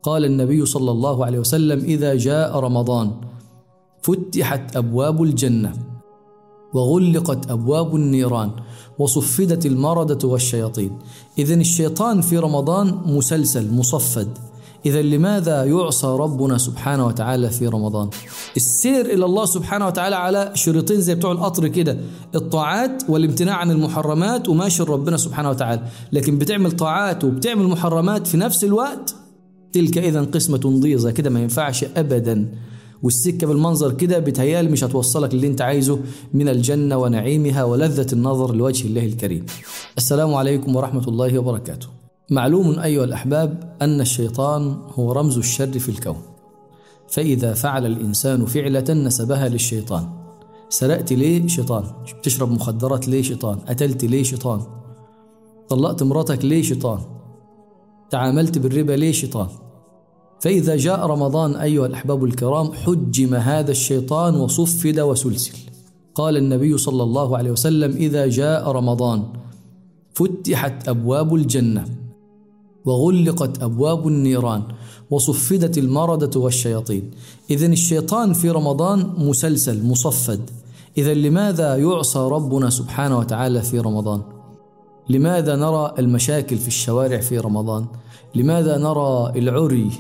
قال النبي صلى الله عليه وسلم إذا جاء رمضان فتحت أبواب الجنة وغلقت أبواب النيران وصفدت المردة والشياطين إذا الشيطان في رمضان مسلسل مصفد إذا لماذا يعصى ربنا سبحانه وتعالى في رمضان؟ السير إلى الله سبحانه وتعالى على شريطين زي بتوع القطر كده الطاعات والامتناع عن المحرمات وماشي ربنا سبحانه وتعالى لكن بتعمل طاعات وبتعمل محرمات في نفس الوقت تلك إذا قسمة ضيزة كده ما ينفعش أبدا والسكة بالمنظر كده بتهيال مش هتوصلك للي انت عايزه من الجنة ونعيمها ولذة النظر لوجه الله الكريم السلام عليكم ورحمة الله وبركاته معلوم أيها الأحباب أن الشيطان هو رمز الشر في الكون فإذا فعل الإنسان فعلة نسبها للشيطان سرقت ليه شيطان بتشرب مخدرات ليه شيطان قتلت ليه شيطان طلقت مراتك ليه شيطان تعاملت بالربا ليه شيطان فإذا جاء رمضان أيها الأحباب الكرام حجم هذا الشيطان وصفد وسلسل قال النبي صلى الله عليه وسلم إذا جاء رمضان فتحت أبواب الجنة وغلقت أبواب النيران وصفدت المردة والشياطين إذا الشيطان في رمضان مسلسل مصفد إذا لماذا يعصى ربنا سبحانه وتعالى في رمضان لماذا نرى المشاكل في الشوارع في رمضان لماذا نرى العري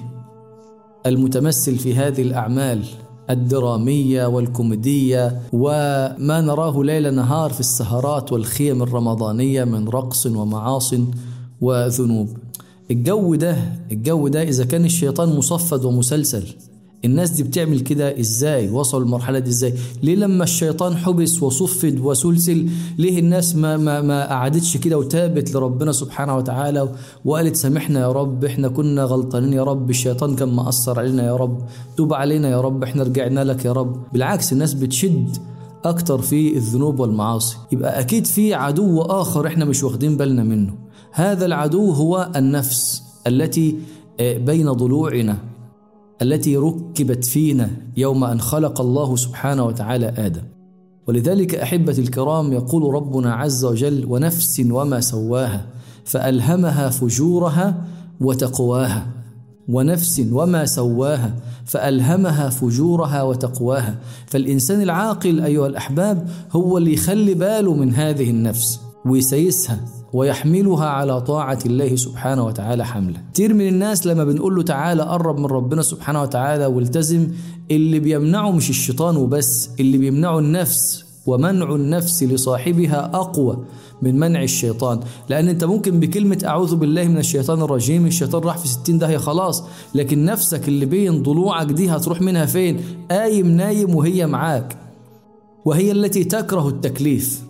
المتمثل في هذه الأعمال الدرامية والكوميدية وما نراه ليل نهار في السهرات والخيم الرمضانية من رقص ومعاص وذنوب الجو ده الجو ده إذا كان الشيطان مصفد ومسلسل الناس دي بتعمل كده ازاي وصلوا المرحلة دي ازاي ليه لما الشيطان حبس وصفد وسلسل ليه الناس ما, ما, ما قعدتش كده وتابت لربنا سبحانه وتعالى وقالت سامحنا يا رب احنا كنا غلطانين يا رب الشيطان كان مأثر علينا يا رب توب علينا يا رب احنا رجعنا لك يا رب بالعكس الناس بتشد أكتر في الذنوب والمعاصي يبقى أكيد في عدو آخر احنا مش واخدين بالنا منه هذا العدو هو النفس التي بين ضلوعنا التي ركبت فينا يوم أن خلق الله سبحانه وتعالى آدم ولذلك أحبة الكرام يقول ربنا عز وجل ونفس وما سواها فألهمها فجورها وتقواها ونفس وما سواها فألهمها فجورها وتقواها فالإنسان العاقل أيها الأحباب هو اللي يخلي باله من هذه النفس ويسيسها ويحملها على طاعة الله سبحانه وتعالى حملا كتير من الناس لما بنقول له تعالى قرب من ربنا سبحانه وتعالى والتزم اللي بيمنعه مش الشيطان وبس اللي بيمنعه النفس ومنع النفس لصاحبها أقوى من منع الشيطان لأن أنت ممكن بكلمة أعوذ بالله من الشيطان الرجيم الشيطان راح في ستين داهية خلاص لكن نفسك اللي بين ضلوعك دي هتروح منها فين قايم نايم وهي معاك وهي التي تكره التكليف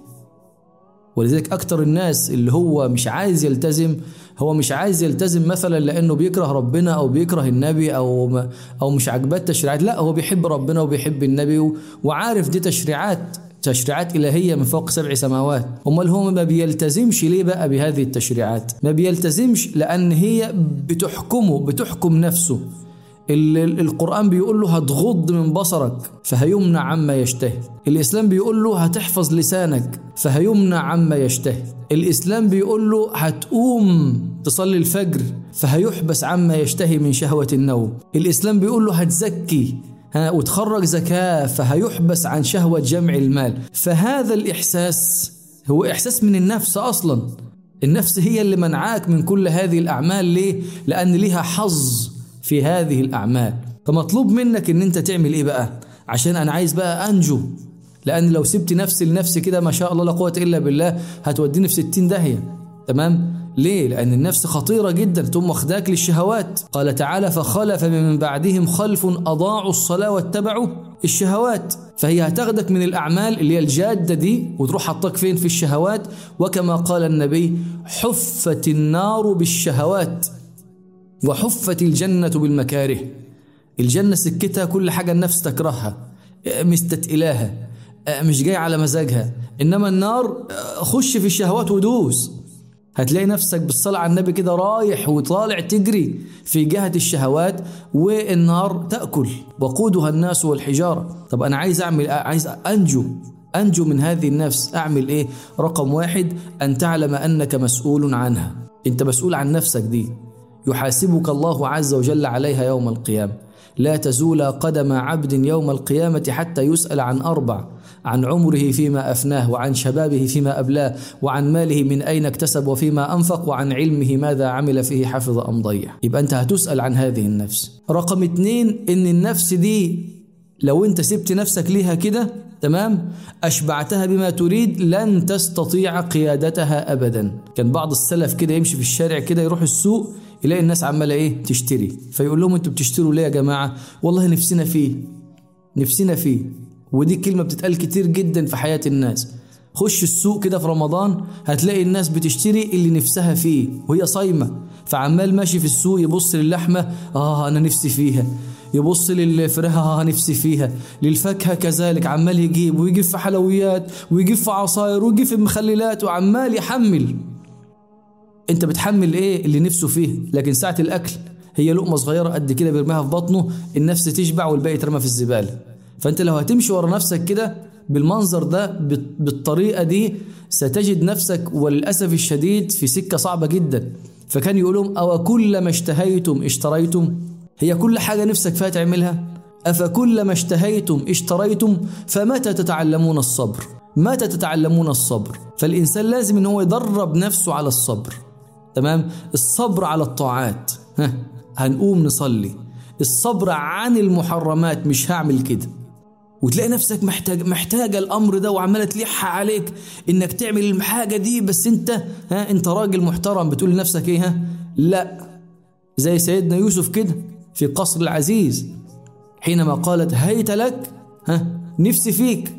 ولذلك أكتر الناس اللي هو مش عايز يلتزم هو مش عايز يلتزم مثلا لأنه بيكره ربنا أو بيكره النبي أو أو مش عاجباه التشريعات لا هو بيحب ربنا وبيحب النبي وعارف دي تشريعات تشريعات إلهية من فوق سبع سماوات أمال هو ما بيلتزمش ليه بقى بهذه التشريعات ما بيلتزمش لأن هي بتحكمه بتحكم نفسه القرآن بيقول له هتغض من بصرك فهيمنع عما يشتهي الإسلام بيقول له هتحفظ لسانك فهيمنع عما يشتهي الإسلام بيقول له هتقوم تصلي الفجر فهيحبس عما يشتهي من شهوة النوم الإسلام بيقول له هتزكي ها وتخرج زكاة فهيحبس عن شهوة جمع المال فهذا الإحساس هو إحساس من النفس أصلا النفس هي اللي منعاك من كل هذه الأعمال ليه؟ لأن ليها حظ في هذه الأعمال فمطلوب منك ان انت تعمل ايه بقى عشان انا عايز بقى انجو لان لو سبت نفسي لنفسي كده ما شاء الله لا قوة الا بالله هتوديني في ستين داهية تمام ليه لان النفس خطيرة جدا ثم واخداك للشهوات قال تعالى فخلف من بعدهم خلف اضاعوا الصلاة واتبعوا الشهوات فهي هتاخدك من الاعمال اللي هي الجادة دي وتروح حطك فين في الشهوات وكما قال النبي حفت النار بالشهوات وحفت الجنة بالمكاره الجنة سكتها كل حاجة النفس تكرهها مستتقلاها مش جاي على مزاجها إنما النار خش في الشهوات ودوس هتلاقي نفسك بالصلاة على النبي كده رايح وطالع تجري في جهة الشهوات والنار تأكل وقودها الناس والحجارة طب أنا عايز أعمل عايز أنجو أنجو من هذه النفس أعمل إيه رقم واحد أن تعلم أنك مسؤول عنها أنت مسؤول عن نفسك دي يحاسبك الله عز وجل عليها يوم القيامة لا تزول قدم عبد يوم القيامة حتى يسأل عن أربع عن عمره فيما أفناه وعن شبابه فيما أبلاه وعن ماله من أين اكتسب وفيما أنفق وعن علمه ماذا عمل فيه حفظ أم ضيع يبقى أنت هتسأل عن هذه النفس رقم اتنين إن النفس دي لو أنت سبت نفسك ليها كده تمام أشبعتها بما تريد لن تستطيع قيادتها أبدا كان بعض السلف كده يمشي في الشارع كده يروح السوق يلاقي الناس عمالة إيه تشتري فيقول لهم أنتوا بتشتروا ليه يا جماعة والله نفسنا فيه نفسنا فيه ودي كلمة بتتقال كتير جدا في حياة الناس خش السوق كده في رمضان هتلاقي الناس بتشتري اللي نفسها فيه وهي صايمة فعمال ماشي في السوق يبص للحمة آه أنا نفسي فيها يبص للفراخ آه نفسي فيها للفاكهة كذلك عمال يجيب ويجيب في حلويات ويجيب في عصاير ويجيب في مخللات وعمال يحمل انت بتحمل ايه اللي نفسه فيه لكن ساعة الأكل هي لقمة صغيرة قد كده بيرميها في بطنه النفس تشبع والباقي يترمى في الزبالة فانت لو هتمشي ورا نفسك كده بالمنظر ده بالطريقة دي ستجد نفسك وللأسف الشديد في سكة صعبة جدا فكان يقولون أو كلما اشتهيتم اشتريتم هي كل حاجة نفسك فيها تعملها أفكلما اشتهيتم اشتريتم فمتى تتعلمون الصبر متى تتعلمون الصبر فالإنسان لازم أن هو يدرب نفسه على الصبر تمام الصبر على الطاعات ها هنقوم نصلي الصبر عن المحرمات مش هعمل كده وتلاقي نفسك محتاج محتاجة الأمر ده وعمالة تلح عليك إنك تعمل الحاجة دي بس أنت ها أنت راجل محترم بتقول لنفسك إيه ها لا زي سيدنا يوسف كده في قصر العزيز حينما قالت هيت لك ها نفسي فيك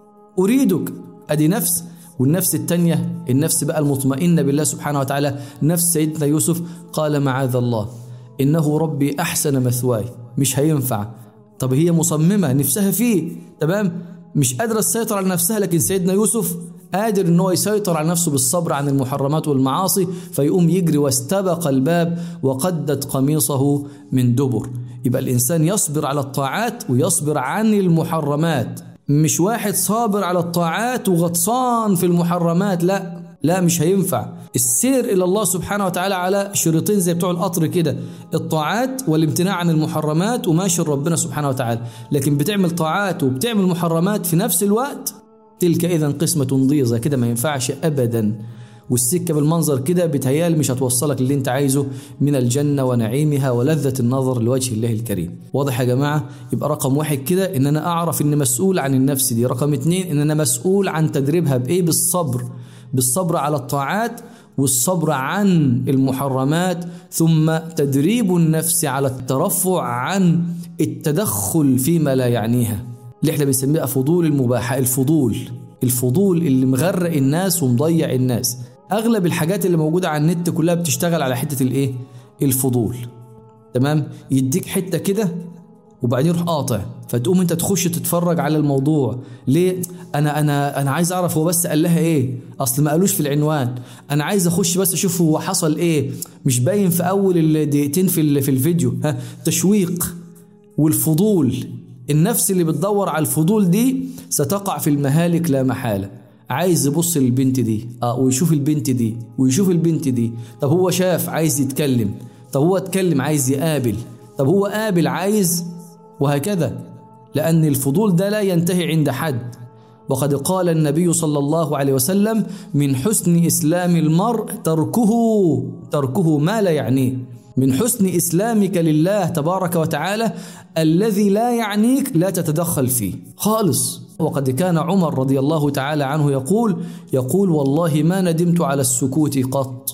أريدك أدي نفس والنفس التانية النفس بقى المطمئنة بالله سبحانه وتعالى نفس سيدنا يوسف قال معاذ الله إنه ربي أحسن مثواي مش هينفع طب هي مصممة نفسها فيه تمام مش قادرة تسيطر على نفسها لكن سيدنا يوسف قادر ان هو يسيطر على نفسه بالصبر عن المحرمات والمعاصي فيقوم يجري واستبق الباب وقدت قميصه من دبر يبقى الانسان يصبر على الطاعات ويصبر عن المحرمات مش واحد صابر على الطاعات وغطسان في المحرمات لا لا مش هينفع السير إلى الله سبحانه وتعالى على شريطين زي بتوع القطر كده الطاعات والامتناع عن المحرمات وماشي ربنا سبحانه وتعالى لكن بتعمل طاعات وبتعمل محرمات في نفس الوقت تلك إذا قسمة ضيزة كده ما ينفعش أبدا والسكة بالمنظر كده بتهيال مش هتوصلك اللي انت عايزه من الجنة ونعيمها ولذة النظر لوجه الله الكريم واضح يا جماعة يبقى رقم واحد كده ان انا اعرف ان مسؤول عن النفس دي رقم اتنين ان انا مسؤول عن تدريبها بايه بالصبر بالصبر على الطاعات والصبر عن المحرمات ثم تدريب النفس على الترفع عن التدخل فيما لا يعنيها اللي احنا بنسميها فضول المباحة الفضول الفضول اللي مغرق الناس ومضيع الناس اغلب الحاجات اللي موجودة على النت كلها بتشتغل على حتة الايه الفضول تمام يديك حتة كده وبعدين يروح قاطع فتقوم انت تخش تتفرج على الموضوع ليه انا انا انا عايز اعرف هو بس قال لها ايه اصل ما قالوش في العنوان انا عايز اخش بس اشوف هو حصل ايه مش باين في اول الدقيقتين في في الفيديو ها تشويق والفضول النفس اللي بتدور على الفضول دي ستقع في المهالك لا محاله عايز يبص للبنت دي اه ويشوف البنت دي ويشوف البنت دي طب هو شاف عايز يتكلم طب هو اتكلم عايز يقابل طب هو قابل عايز وهكذا لأن الفضول ده لا ينتهي عند حد وقد قال النبي صلى الله عليه وسلم من حسن إسلام المرء تركه تركه ما لا يعنيه من حسن إسلامك لله تبارك وتعالى الذي لا يعنيك لا تتدخل فيه خالص وقد كان عمر رضي الله تعالى عنه يقول يقول والله ما ندمت على السكوت قط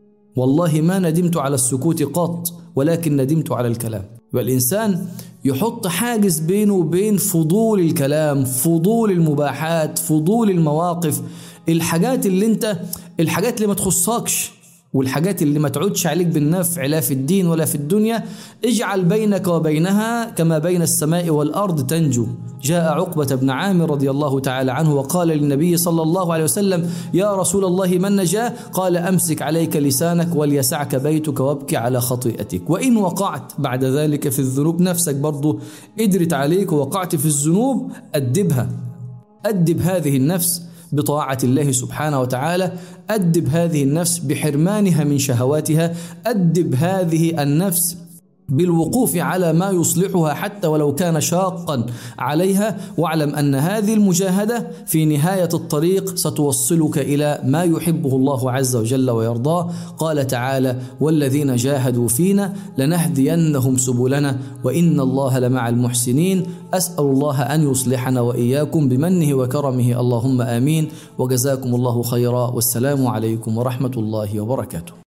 والله ما ندمت على السكوت قط ولكن ندمت على الكلام والإنسان يحط حاجز بينه وبين فضول الكلام فضول المباحات فضول المواقف الحاجات اللي انت الحاجات اللي ما تخصكش والحاجات اللي ما تعودش عليك بالنفع لا في الدين ولا في الدنيا اجعل بينك وبينها كما بين السماء والأرض تنجو جاء عقبة بن عامر رضي الله تعالى عنه وقال للنبي صلى الله عليه وسلم يا رسول الله من نجا قال أمسك عليك لسانك وليسعك بيتك وابكي على خطيئتك وإن وقعت بعد ذلك في الذنوب نفسك برضو قدرت عليك ووقعت في الذنوب أدبها أدب هذه النفس بطاعة الله سبحانه وتعالى أدب هذه النفس بحرمانها من شهواتها أدب هذه النفس بالوقوف على ما يصلحها حتى ولو كان شاقا عليها واعلم ان هذه المجاهده في نهايه الطريق ستوصلك الى ما يحبه الله عز وجل ويرضاه قال تعالى والذين جاهدوا فينا لنهدينهم سبلنا وان الله لمع المحسنين اسال الله ان يصلحنا واياكم بمنه وكرمه اللهم امين وجزاكم الله خيرا والسلام عليكم ورحمه الله وبركاته